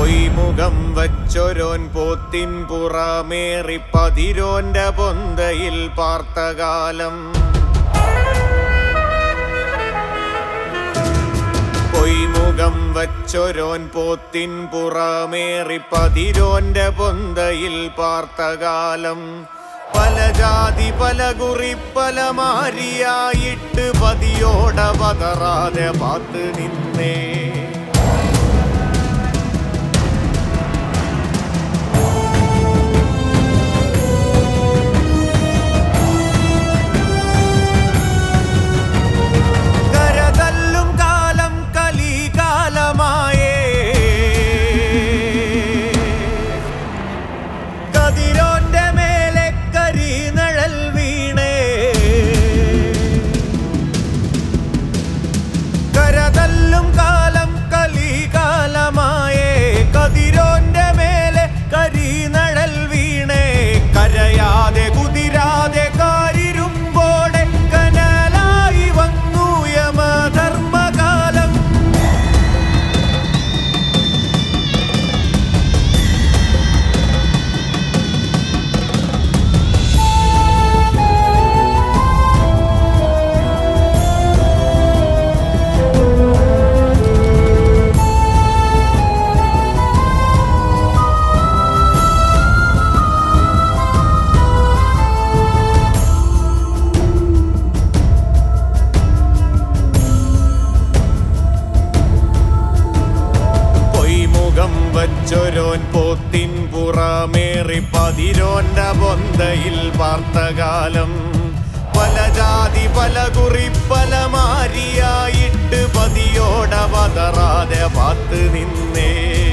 പൊയ്മുഖം വച്ചൊരോൻ പോത്തിൻ പുറമേറി പതിരോന്റെ പൊന്തയിൽ പാർത്തകാലം പൊയ്മുഖം വച്ചൊരോൻ പോത്തിൻ പുറമേറി പതിരോന്റെ പൊന്തയിൽ പാർത്തകാലം പല ജാതി പല കുറി പല മാരിയായിട്ട് പതിയോട പതറാതെ പാത്ത് നിന്നേ കരതല്ലും കാലം കലികാലമായേ കതിരോന്റെ മേലെ കരിനഴൽ വീണേ കരതല്ലും കാലം കലികാലമായേ കതിരോന്റെ മേലെ കരിനഴൽ വീണേ കരയാതെ കുതിരാതെ കാരിരുമ്പോടെ കനലായി വന്നു യമധർമ്മകാലം പൊയ്മുഖം വച്ചൊരോൻ പോത്തിൻ പുറമേറി പതിരോന്റെ പൊന്തയിൽ പാർത്തകാലം പല ജാതി പല കുറി പല മാരിയായിട്ട് പതിയോട പതറാതെ പാത്ത് നിന്നേ